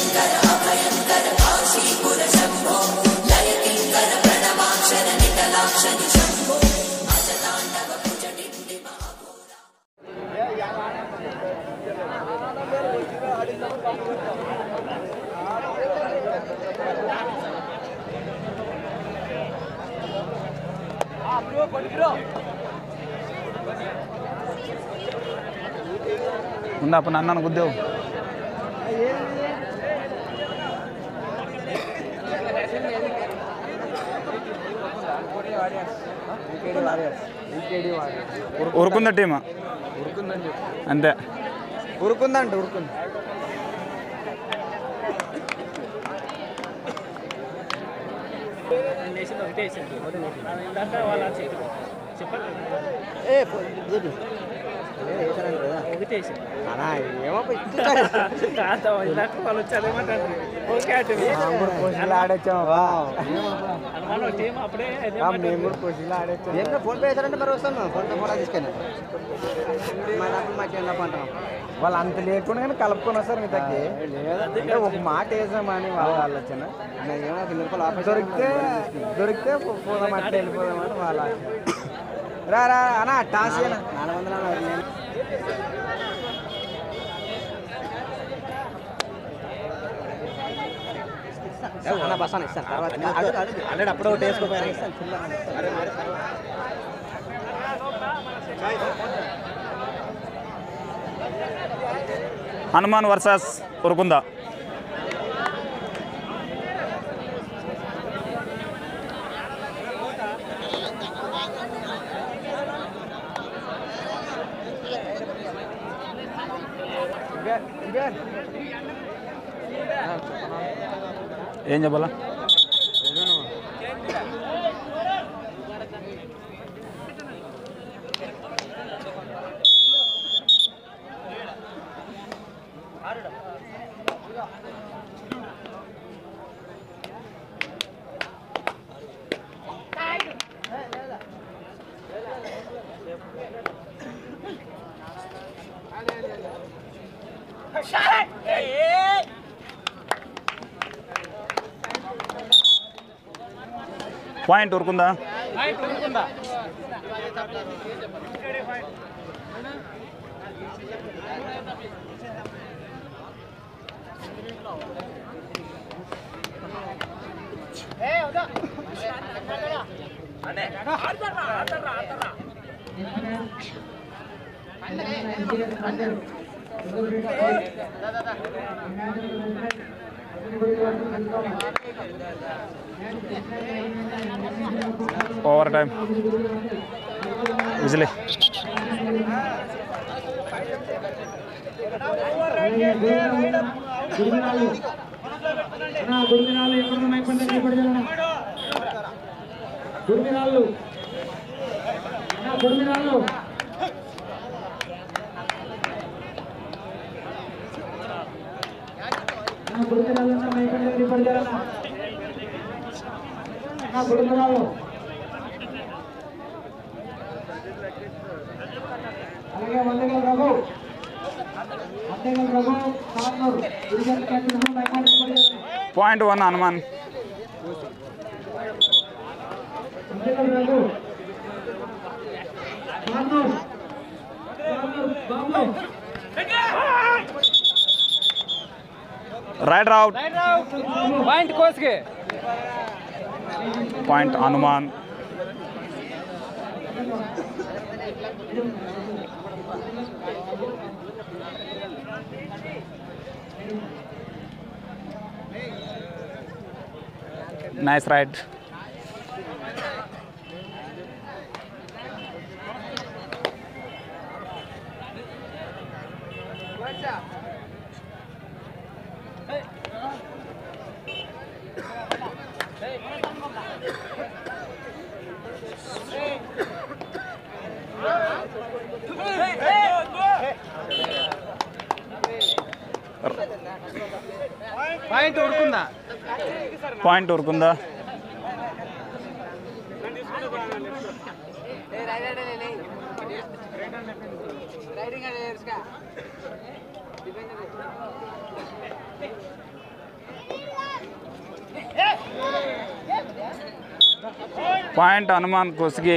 ఉందా అప్పుడు నన్ను గుద్దేవు ఉరుకుందా టీమా ఉరుకుందని చెప్పు అంతే ఉరుకుందంట ఉరుకుంది ఏ చెప్పు అన్నా ఏమో మేము కూడా పొజిలో ఆడొచ్చాం ఏం ఫోన్ పే వేసారంటే మరి వస్తాను ఫోన్ పే కూడా తీసుకెళ్ళి మా డబ్బులు మాకు ఏం డబ్బు అంటాం వాళ్ళు అంత లేకుండా కానీ కలుపుకొని వస్తారు మీ తగ్గి అంటే ఒక మాట వేసామని వాళ్ళ ఆలోచన ఏమో ఒక రూపాయలు ఆఫీస్ దొరికితే దొరికితే పో- పోదాం అట్లా వెళ్ళిపోదామని వాళ్ళ ఆశ. రా రా అన్నా టాస్ చేయనా నాలుగు వందల నలభై నేను అన్న బస్ అన్న ఇస్తాను తర్వాత ఆల్రెడీ అప్పుడు ఒకటి వేసుకోపోయాను ఇస్తాను చిల్లర ఇస్తాను. హనుమాన్ వర్సెస్ ఉరుకుందా ఏం చెప్పాలా పాయింట్ ఉరుకుందా ఓవర్ టైం విజిలే గుడిమినాలు ఎక్కడ మైపండి నిలబడగలనా గుడిమినాళ్ళు గుడిమినాళ్ళు గుడిమినాలు మైపండి నిలబడగలనా గుడిమినాళ్ళు అలాగే వందగల రఘు వందగల రఘు కార్నూర్ గిరిజన క్యాప్టెన్ మైపండి నిలబడగలనా పాయింట్ వన్ హనుమాన్ వందగల రఘు కార్నూర్ కార్నూర్ బాబు రైడర్ అవుట్ పాయింట్ కోసుకే point Hanuman nice raid point Urukunda point Urukunda point Hanuman కుసిగి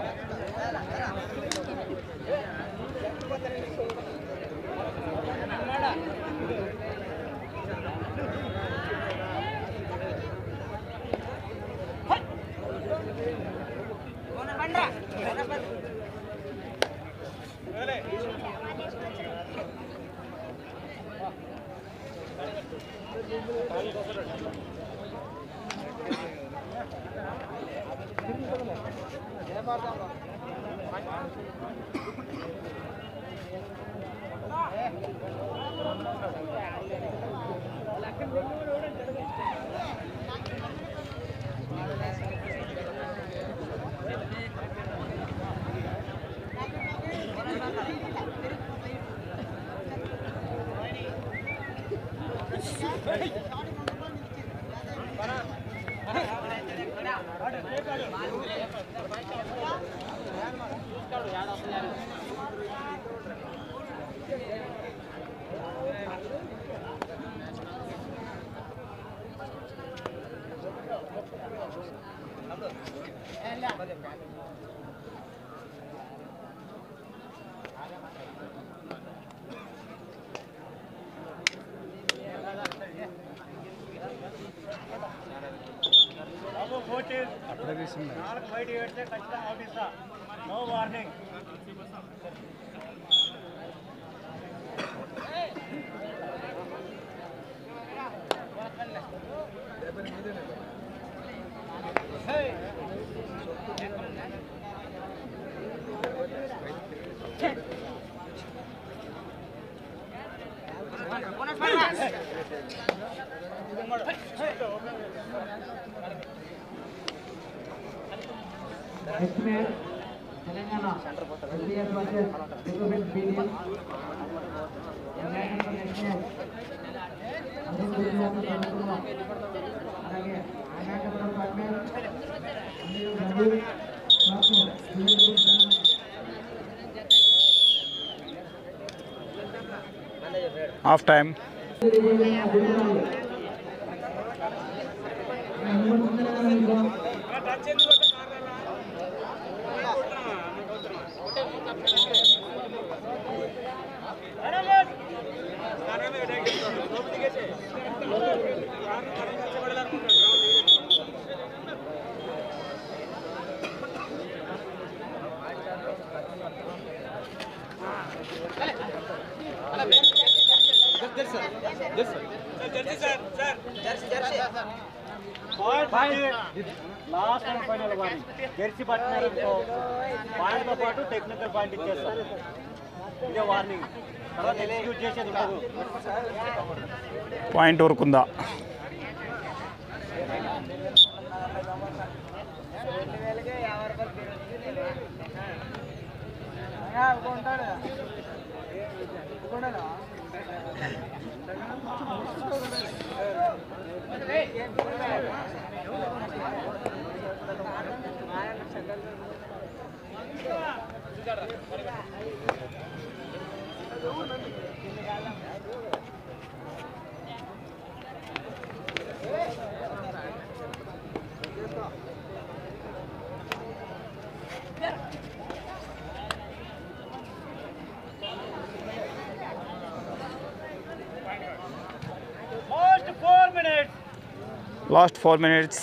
next match Telangana SBS versus republic బీనియన్ నెక్స్ట్ మ్యాచ్ అరుణ్ గురునాథ్ చదువుతున్నాం అలాగే అనాకపురం పట్మేల్ Anil Raghu Bapu half time last and final warning jersey పట్టినారనుకో పాయింట్తో పాటు టెక్నికల్ పాయింట్ ఇచ్చేస్తారు ఇదే వార్నింగ్ తర్వాత ఎగ్జిక్యూట్ చేసేది ఉండదు point Urukunda last four minutes last four minutes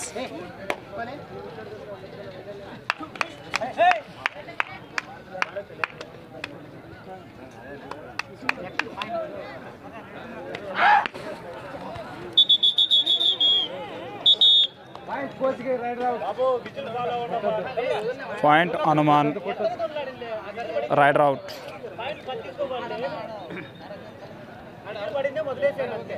బాబు విజిల్ ఫాలో అవ్వడం point Hanuman raider out point పట్టించుకోబండి పడిందే వదిలేసాను అంతే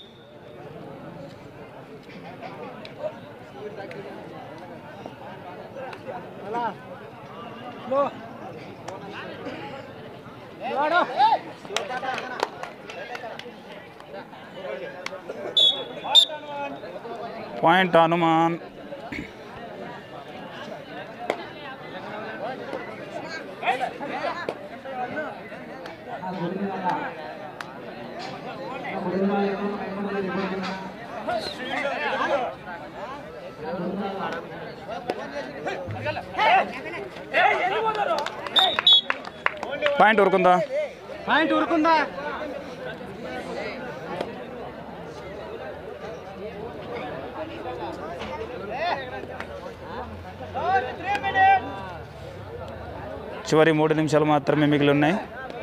పాయింట్ హనుమాన్ ఆ పాయింట్ ఊరుకుందా పాయింట్ ఊరుకుందా చివరి మూడు నిమిషాలు మాత్రమే మిగిలి ఉన్నాయి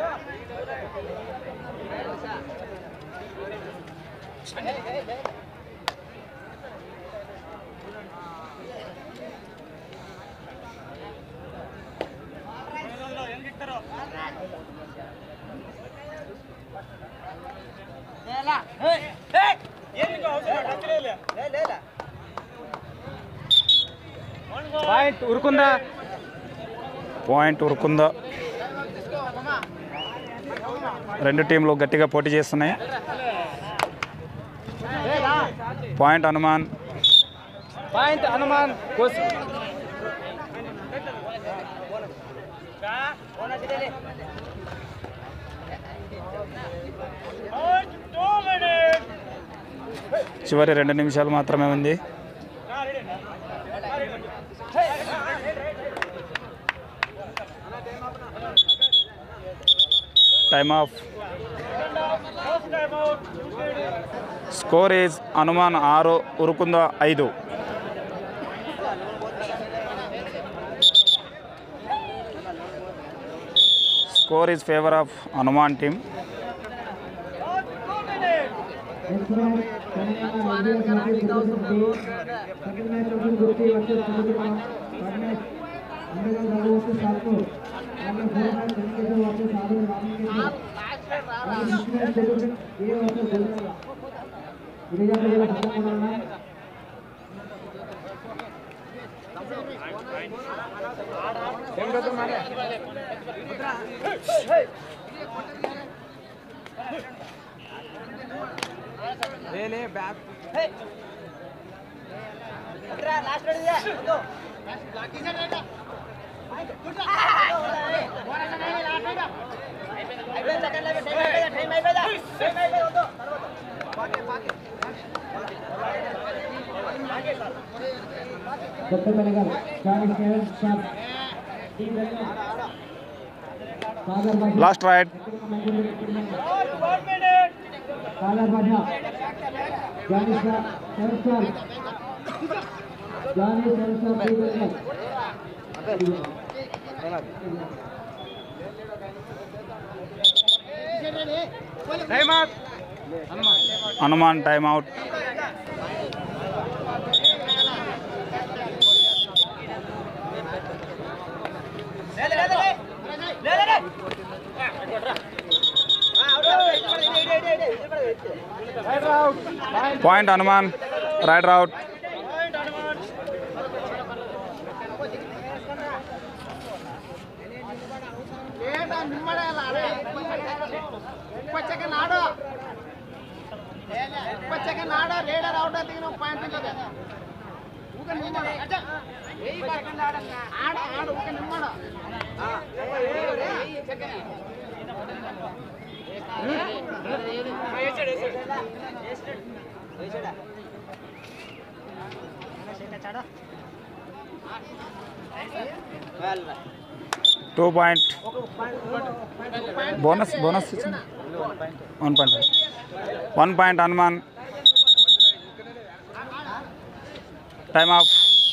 పాయింట్ ఊరుకుందా పాయింట్ ఉరుకుందా రెండు టీంలు గట్టిగా పోటీ చేస్తున్నాయి పాయింట్ హనుమాన్ పాయింట్ హనుమాన్ కోసి చివరి రెండు నిమిషాలు మాత్రమే ఉంది time off score is Hanuman ఆరు ఉరుకుంద ఐదు score is favour of Hanuman team next match Telangana Vijaya trophy second match వచ్చి గుర్తి వర్సెస్ సముద్రం third match Ambedkar garu versus Sarpur అలాగే fourth match Venkateswara versus Aduru Ramalingeswara అలాగే ఫిఫ్త్ మ్యాచ్ జరుగుతుంది ఏ వర్సెస్ జరుగుతుంది ఇది జరిగిన సిద్ధంగా ఉన్నాం లేలే బ్యాక్ కొత్త మెలగల్ Johnny seven shot team wellness Sagar Basha last raid Sagar Basha Johnny షా seven star Johnny seven star team wellness Hanuman time out point Hanuman raider out two point bonus bonus ఇచ్చింది one point one point Hanuman time off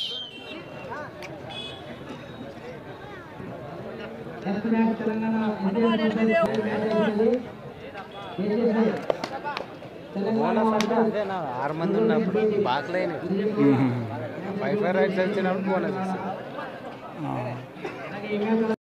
next match Telangana Vijaya versus match జరుగుతుంది KCSI Telangana versus ఆరు మంది ఉన్నప్పుడు బాక్లైన five five raids వచ్చినప్పుడు bonus అలాగే ఈ match